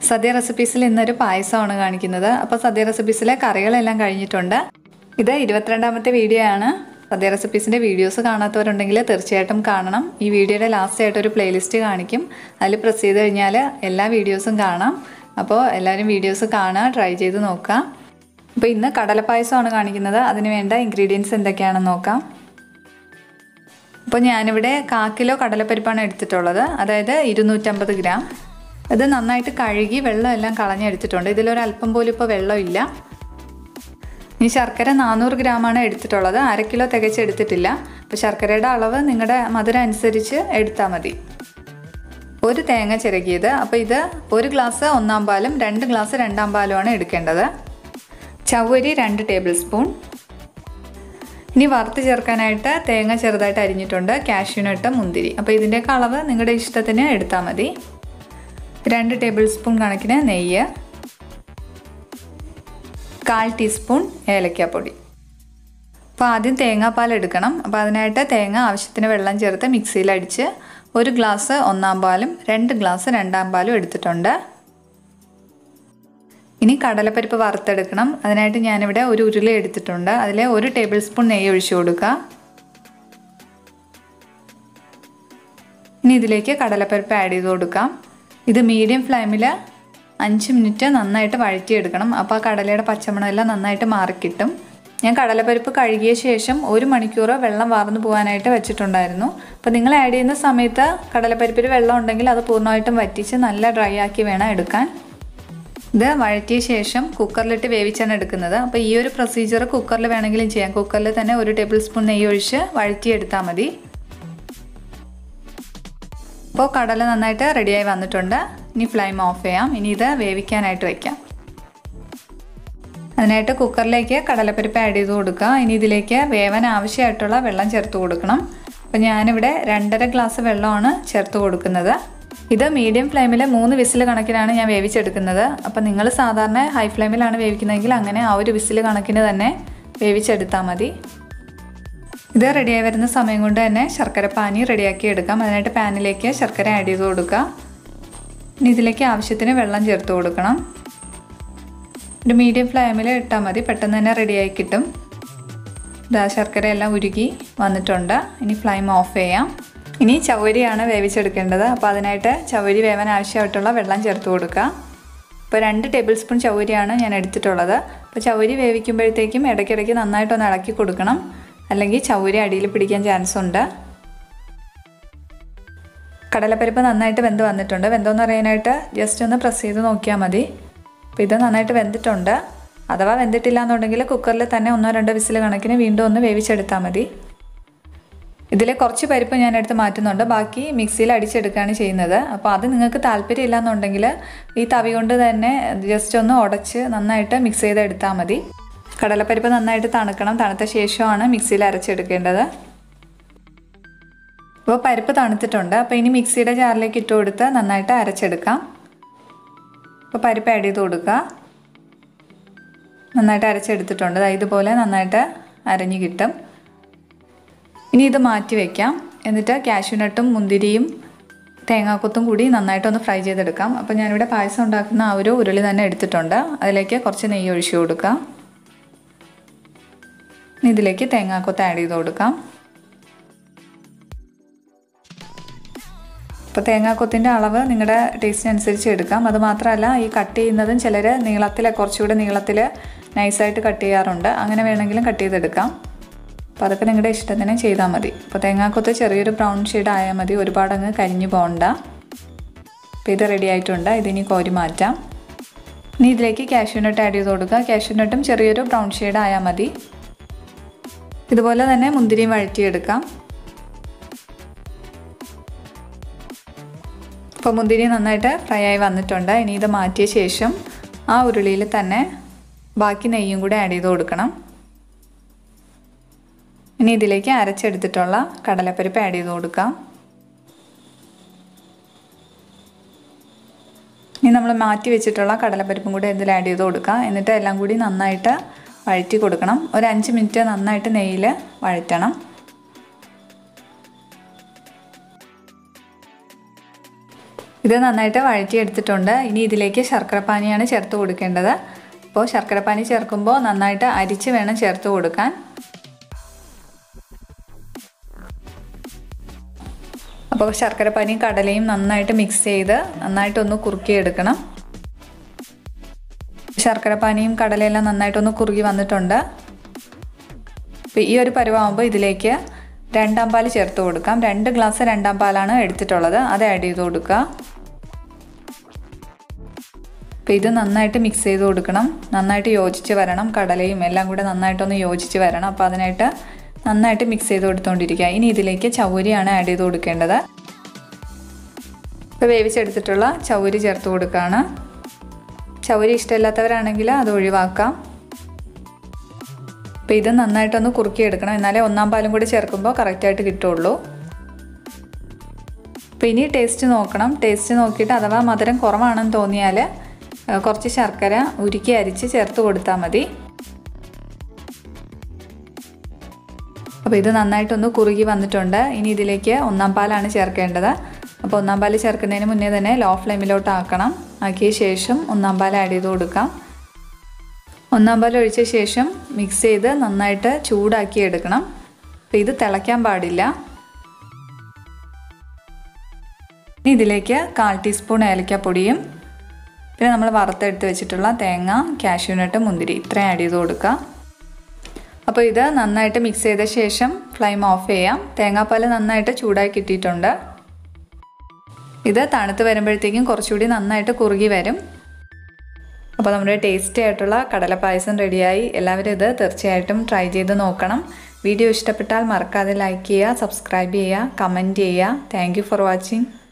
സദ്യ റെസിപ്പീസിൽ ഇന്നൊരു പായസമാണ് കാണിക്കുന്നത് അപ്പോൾ സദ്യ റെസിപ്പീസിലെ കറികളെല്ലാം കഴിഞ്ഞിട്ടുണ്ട് ഇത് ഇരുപത്തിരണ്ടാമത്തെ വീഡിയോ ആണ് സദ്യ റെസിപ്പീസിൻ്റെ വീഡിയോസ് കാണാത്തവരുണ്ടെങ്കിൽ തീർച്ചയായിട്ടും കാണണം ഈ വീഡിയോയുടെ ലാസ്റ്റ് ആയിട്ട് ഒരു പ്ലേലിസ്റ്റ് കാണിക്കും അതിൽ പ്രസ് ചെയ്ത് കഴിഞ്ഞാൽ എല്ലാ വീഡിയോസും കാണാം അപ്പോൾ എല്ലാവരും വീഡിയോസ് കാണുക ട്രൈ ചെയ്ത് നോക്കുക അപ്പോൾ ഇന്ന് കടലപ്പായസമാണ് കാണിക്കുന്നത് അതിന് വേണ്ട ഇൻഗ്രീഡിയൻസ് എന്തൊക്കെയാണെന്ന് നോക്കാം അപ്പോൾ ഞാനിവിടെ കാ കിലോ കടലപ്പരിപ്പാണ് എടുത്തിട്ടുള്ളത് അതായത് ഇരുന്നൂറ്റമ്പത് ഗ്രാം ഇത് നന്നായിട്ട് കഴുകി വെള്ളമെല്ലാം കളഞ്ഞെടുത്തിട്ടുണ്ട് ഇതിലൊരല്പം പോലും ഇപ്പോൾ വെള്ളമില്ല ഈ ശർക്കര നാനൂറ് ഗ്രാമാണ് എടുത്തിട്ടുള്ളത് അര കിലോ തികച്ചെടുത്തിട്ടില്ല അപ്പോൾ ശർക്കരയുടെ അളവ് നിങ്ങളുടെ മധുരം അനുസരിച്ച് എടുത്താൽ മതി ഒരു തേങ്ങ ചിരകിയത് അപ്പോൾ ഇത് ഒരു ഗ്ലാസ് ഒന്നാം പാലും രണ്ട് ഗ്ലാസ് രണ്ടാം പാലുമാണ് എടുക്കേണ്ടത് ചവ്വരി രണ്ട് ടേബിൾ സ്പൂൺ ഇനി വറുത്ത് ചേർക്കാനായിട്ട് തേങ്ങ ചെറുതായിട്ട് അരിഞ്ഞിട്ടുണ്ട് കാഷ്യൂനട്ട് മുന്തിരി അപ്പോൾ ഇതിൻ്റെയൊക്കെ അളവ് നിങ്ങളുടെ ഇഷ്ടത്തിന് എടുത്താൽ മതി രണ്ട് ടേബിൾ സ്പൂൺ കണക്കിന് നെയ്യ് കാൽ ടീസ്പൂൺ ഏലക്കാപ്പൊടി അപ്പോൾ ആദ്യം തേങ്ങാപ്പാൽ എടുക്കണം അപ്പോൾ അതിനായിട്ട് തേങ്ങ ആവശ്യത്തിന് വെള്ളം ചേർത്ത് മിക്സിയിൽ അടിച്ച് ഒരു ഗ്ലാസ് ഒന്നാം പാലും രണ്ട് ഗ്ലാസ് രണ്ടാം പാലും എടുത്തിട്ടുണ്ട് ഇനി കടലപ്പരിപ്പ് വറുത്തെടുക്കണം അതിനായിട്ട് ഞാനിവിടെ ഒരു ഉരുളി എടുത്തിട്ടുണ്ട് അതിൽ ഒരു ടേബിൾ സ്പൂൺ നെയ്യ് ഒഴിച്ചു കൊടുക്കുക ഇനി ഇതിലേക്ക് കടലപ്പരിപ്പ് ആഡ് ചെയ്ത് കൊടുക്കാം ഇത് മീഡിയം ഫ്ലെയിമിൽ അഞ്ച് മിനിറ്റ് നന്നായിട്ട് വഴറ്റിയെടുക്കണം അപ്പോൾ ആ കടലയുടെ പച്ചമണമെല്ലാം നന്നായിട്ട് മാറിക്കിട്ടും ഞാൻ കടലപ്പരിപ്പ് കഴുകിയ ശേഷം ഒരു മണിക്കൂർ വെള്ളം വാർന്നു പോകാനായിട്ട് വെച്ചിട്ടുണ്ടായിരുന്നു അപ്പോൾ നിങ്ങൾ ആഡ് ചെയ്യുന്ന സമയത്ത് കടലപ്പരിപ്പിൽ വെള്ളം ഉണ്ടെങ്കിൽ അത് പൂർണ്ണമായിട്ടും വറ്റിച്ച് നല്ല ഡ്രൈ ആക്കി വേണം എടുക്കാൻ ഇത് വഴറ്റിയ ശേഷം കുക്കറിലിട്ട് വേവിച്ചാണ് എടുക്കുന്നത് അപ്പോൾ ഈ ഒരു പ്രൊസീജിയർ കുക്കറിൽ വേണമെങ്കിലും ചെയ്യാം കുക്കറിൽ തന്നെ ഒരു ടേബിൾ സ്പൂൺ നെയ്യ് ഒഴിച്ച് വഴറ്റിയെടുത്താൽ മതി ഇപ്പോൾ കടല നന്നായിട്ട് റെഡിയായി വന്നിട്ടുണ്ട് ഇനി ഫ്ലെയിം ഓഫ് ചെയ്യാം ഇനി ഇത് വേവിക്കാനായിട്ട് വയ്ക്കാം അതിനായിട്ട് കുക്കറിലേക്ക് കടലപ്പരിപ്പ് ആഡ് ചെയ്ത് കൊടുക്കുക ഇനി ഇതിലേക്ക് വേവാൻ ആവശ്യമായിട്ടുള്ള വെള്ളം ചേർത്ത് കൊടുക്കണം അപ്പോൾ ഞാനിവിടെ രണ്ടര ഗ്ലാസ് വെള്ളമാണ് ചേർത്ത് കൊടുക്കുന്നത് ഇത് മീഡിയം ഫ്ലെയിമിൽ മൂന്ന് വിസിൽ കണക്കിനാണ് ഞാൻ വേവിച്ചെടുക്കുന്നത് അപ്പോൾ നിങ്ങൾ സാധാരണ ഹൈ ഫ്ലെയിമിലാണ് വേവിക്കുന്നതെങ്കിൽ അങ്ങനെ ആ ഒരു വിസിൽ കണക്കിന് തന്നെ വേവിച്ചെടുത്താൽ മതി ഇത് റെഡിയായി വരുന്ന സമയം കൊണ്ട് തന്നെ ശർക്കര പാനി റെഡിയാക്കി എടുക്കാം അതിനായിട്ട് പാനിലേക്ക് ശർക്കര ആഡ് ചെയ്ത് കൊടുക്കുക ഇനി ഇതിലേക്ക് ആവശ്യത്തിന് വെള്ളം ചേർത്ത് കൊടുക്കണം ഒരു മീഡിയം ഫ്ലെയിമിൽ ഇട്ടാൽ മതി പെട്ടെന്ന് തന്നെ റെഡിയായി കിട്ടും ഇതാ ശർക്കര എല്ലാം ഉരുകി വന്നിട്ടുണ്ട് ഇനി ഫ്ലെയിം ഓഫ് ചെയ്യാം ഇനി ചവരിയാണ് വേവിച്ചെടുക്കേണ്ടത് അപ്പോൾ അതിനായിട്ട് ചവരി വേവാൻ ആവശ്യമായിട്ടുള്ള വെള്ളം ചേർത്ത് കൊടുക്കുക ഇപ്പോൾ രണ്ട് ടേബിൾ സ്പൂൺ ചവരിയാണ് ഞാൻ എടുത്തിട്ടുള്ളത് അപ്പോൾ ചവരി വേവിക്കുമ്പോഴത്തേക്കും ഇടയ്ക്കിടയ്ക്ക് നന്നായിട്ടൊന്ന് ഇളക്കി കൊടുക്കണം അല്ലെങ്കിൽ ചൗരി അടിയിൽ പിടിക്കാൻ ചാൻസ് ഉണ്ട് കടലപ്പരിപ്പ് നന്നായിട്ട് വെന്ത് വന്നിട്ടുണ്ട് വെന്തോന്ന് അറിയാനായിട്ട് ജസ്റ്റ് ഒന്ന് പ്രസ് ചെയ്ത് നോക്കിയാൽ മതി അപ്പോൾ ഇത് നന്നായിട്ട് വെന്തിട്ടുണ്ട് അഥവാ വെന്തിട്ടില്ല എന്നുണ്ടെങ്കിൽ കുക്കറിൽ തന്നെ ഒന്നോ രണ്ടോ വിസിൽ കണക്കിന് വീണ്ടും ഒന്ന് വേവിച്ചെടുത്താൽ മതി ഇതിൽ കുറച്ച് പരിപ്പ് ഞാൻ എടുത്ത് മാറ്റുന്നുണ്ട് ബാക്കി മിക്സിയിൽ അടിച്ചെടുക്കുകയാണ് ചെയ്യുന്നത് അപ്പോൾ അത് നിങ്ങൾക്ക് താല്പര്യമില്ല എന്നുണ്ടെങ്കിൽ ഈ തവി കൊണ്ട് തന്നെ ജസ്റ്റ് ഒന്ന് ഉടച്ച് നന്നായിട്ട് മിക്സ് ചെയ്തെടുത്താൽ മതി കടലപ്പരിപ്പ് നന്നായിട്ട് തണുക്കണം തണുത്ത ശേഷമാണ് മിക്സിയിൽ അരച്ചെടുക്കേണ്ടത് അപ്പോൾ പരിപ്പ് തണുത്തിട്ടുണ്ട് അപ്പോൾ ഇനി മിക്സിയുടെ ജാറിലേക്ക് ഇട്ട് കൊടുത്ത് നന്നായിട്ട് അരച്ചെടുക്കാം അപ്പോൾ പരിപ്പ് ആഡ് ചെയ്ത് കൊടുക്കുക നന്നായിട്ട് അരച്ചെടുത്തിട്ടുണ്ട് ഇതുപോലെ നന്നായിട്ട് അരഞ്ഞു കിട്ടും ഇനി ഇത് മാറ്റി വയ്ക്കാം എന്നിട്ട് കാഷ്യൂനട്ടും മുന്തിരിയും തേങ്ങാക്കൊത്തും കൂടി നന്നായിട്ടൊന്ന് ഫ്രൈ ചെയ്തെടുക്കാം അപ്പോൾ ഞാനിവിടെ പായസം ഉണ്ടാക്കുന്ന ആ ഒരു ഉരുളി തന്നെ എടുത്തിട്ടുണ്ട് അതിലേക്ക് കുറച്ച് നെയ്യ് ഒഴിച്ചു കൊടുക്കാം ഇതിലേക്ക് തേങ്ങാക്കൊത്ത് ആഡ് ചെയ്ത് കൊടുക്കാം അപ്പോൾ തേങ്ങാക്കൊത്തിൻ്റെ അളവ് നിങ്ങളുടെ ടേസ്റ്റിനനുസരിച്ച് എടുക്കാം അത് മാത്രമല്ല ഈ കട്ട് ചെയ്യുന്നതും ചിലർ നീളത്തിൽ കുറച്ചുകൂടെ നീളത്തിൽ നൈസായിട്ട് കട്ട് ചെയ്യാറുണ്ട് അങ്ങനെ വേണമെങ്കിലും കട്ട് ചെയ്തെടുക്കാം അപ്പോൾ അതൊക്കെ നിങ്ങളുടെ ഇഷ്ടത്തിന് ചെയ്താൽ മതി അപ്പോൾ തേങ്ങാക്കൊത്ത് ചെറിയൊരു ബ്രൗൺ ഷെയ്ഡ് ആയാൽ മതി ഒരുപാട് അങ്ങ് കരിഞ്ഞു പോകണ്ട അപ്പോൾ ഇത് റെഡി ആയിട്ടുണ്ട് ഇതിനി കോരി മാറ്റാം ഇനി ഇതിലേക്ക് കാഷ്യൂനട്ട് ആഡ് ചെയ്ത് കൊടുക്കുക കാഷ്യൂനട്ടും ചെറിയൊരു ബ്രൗൺ ഷെയ്ഡ് ആയാൽ മതി ഇതുപോലെ തന്നെ മുന്തിരിയും വഴറ്റിയെടുക്കാം അപ്പോൾ മുന്തിരി നന്നായിട്ട് ഫ്രൈ ആയി വന്നിട്ടുണ്ട് ഇനി ഇത് മാറ്റിയ ശേഷം ആ ഉരുളിയിൽ തന്നെ ബാക്കി നെയ്യും കൂടി ആഡ് ചെയ്ത് കൊടുക്കണം ഇനി ഇതിലേക്ക് അരച്ചെടുത്തിട്ടുള്ള കടലപ്പരിപ്പ് ആഡ് ചെയ്ത് കൊടുക്കാം ഇനി നമ്മൾ മാറ്റി വെച്ചിട്ടുള്ള കടലപ്പരിപ്പും കൂടി ഇതിൽ ആഡ് ചെയ്ത് കൊടുക്കാം എന്നിട്ട് എല്ലാം കൂടി നന്നായിട്ട് വഴറ്റി കൊടുക്കണം ഒരു അഞ്ച് മിനിറ്റ് നന്നായിട്ട് നെയ്യിൽ വഴറ്റണം ഇത് നന്നായിട്ട് വഴറ്റിയെടുത്തിട്ടുണ്ട് ഇനി ഇതിലേക്ക് ശർക്കരപ്പാനിയാണ് ചേർത്ത് കൊടുക്കേണ്ടത് അപ്പോൾ ശർക്കരപ്പാനി ചേർക്കുമ്പോൾ നന്നായിട്ട് അരിച്ച് വേണം ചേർത്ത് കൊടുക്കാൻ അപ്പോൾ ശർക്കരപ്പാനിയും കടലയും നന്നായിട്ട് മിക്സ് ചെയ്ത് നന്നായിട്ടൊന്ന് കുറുക്കിയെടുക്കണം ശർക്കരപ്പാനിയും കടലയെല്ലാം നന്നായിട്ടൊന്ന് കുറുകി വന്നിട്ടുണ്ട് അപ്പോൾ ഈ ഒരു പരുവാകുമ്പോൾ ഇതിലേക്ക് രണ്ടാം പാൽ ചേർത്ത് കൊടുക്കാം രണ്ട് ഗ്ലാസ് രണ്ടാം പാലാണ് എടുത്തിട്ടുള്ളത് അത് ആഡ് ചെയ്ത് കൊടുക്കുക അപ്പോൾ ഇത് നന്നായിട്ട് മിക്സ് ചെയ്ത് കൊടുക്കണം നന്നായിട്ട് യോജിച്ച് വരണം കടലയും എല്ലാം കൂടെ നന്നായിട്ടൊന്ന് യോജിച്ച് വരണം അപ്പോൾ അതിനായിട്ട് നന്നായിട്ട് മിക്സ് ചെയ്ത് കൊടുത്തുകൊണ്ടിരിക്കുക ഇനി ഇതിലേക്ക് ചൗരിയാണ് ആഡ് ചെയ്ത് കൊടുക്കേണ്ടത് ഇപ്പോൾ വേവിച്ചെടുത്തിട്ടുള്ള ചൗരി ചേർത്ത് കൊടുക്കുകയാണ് ചൗരി ഇഷ്ടമില്ലാത്തവരാണെങ്കിൽ അത് ഒഴിവാക്കാം അപ്പോൾ ഇത് നന്നായിട്ടൊന്ന് കുറുക്കിയെടുക്കണം എന്നാലേ ഒന്നാം പാലും കൂടി ചേർക്കുമ്പോൾ കറക്റ്റായിട്ട് കിട്ടുള്ളൂ അപ്പോൾ ഇനി ടേസ്റ്റ് നോക്കണം ടേസ്റ്റ് നോക്കിയിട്ട് അഥവാ മധുരം കുറവാണെന്ന് തോന്നിയാൽ കുറച്ച് ശർക്കര ഉരുക്കി അരിച്ച് ചേർത്ത് കൊടുത്താൽ മതി അപ്പോൾ ഇത് നന്നായിട്ടൊന്ന് കുറുകി വന്നിട്ടുണ്ട് ഇനി ഇതിലേക്ക് ഒന്നാം പാലാണ് ചേർക്കേണ്ടത് അപ്പോൾ ഒന്നാം പാൽ ചേർക്കുന്നതിന് മുന്നേ തന്നെ ലോ ഫ്ലെയിമിലോട്ട് ആക്കണം ആക്കിയ ശേഷം ഒന്നാം പാൽ ആഡ് ചെയ്ത് കൊടുക്കാം ഒന്നാം പാൽ ഒഴിച്ച ശേഷം മിക്സ് ചെയ്ത് നന്നായിട്ട് ചൂടാക്കി എടുക്കണം അപ്പോൾ ഇത് തിളയ്ക്കാൻ പാടില്ല ഇനി ഇതിലേക്ക് കാൽ ടീസ്പൂൺ ഏലക്കാപ്പൊടിയും പിന്നെ നമ്മൾ വറുത്തെടുത്ത് വെച്ചിട്ടുള്ള തേങ്ങ കാഷ്യൂനട്ട് മുന്തിരി ഇത്രയും ആഡ് ചെയ്ത് കൊടുക്കുക അപ്പോൾ ഇത് നന്നായിട്ട് മിക്സ് ചെയ്ത ശേഷം ഫ്ലെയിം ഓഫ് ചെയ്യാം തേങ്ങാപ്പാൽ നന്നായിട്ട് ചൂടായി കിട്ടിയിട്ടുണ്ട് ഇത് തണുത്ത് വരുമ്പോഴത്തേക്കും കുറച്ചുകൂടി നന്നായിട്ട് കുറുകി വരും അപ്പോൾ നമ്മുടെ ടേസ്റ്റി ആയിട്ടുള്ള കടലപ്പായസം റെഡിയായി എല്ലാവരും ഇത് തീർച്ചയായിട്ടും ട്രൈ ചെയ്ത് നോക്കണം വീഡിയോ ഇഷ്ടപ്പെട്ടാൽ മറക്കാതെ ലൈക്ക് ചെയ്യുക സബ്സ്ക്രൈബ് ചെയ്യുക കമൻറ്റ് ചെയ്യുക താങ്ക് ഫോർ വാച്ചിങ്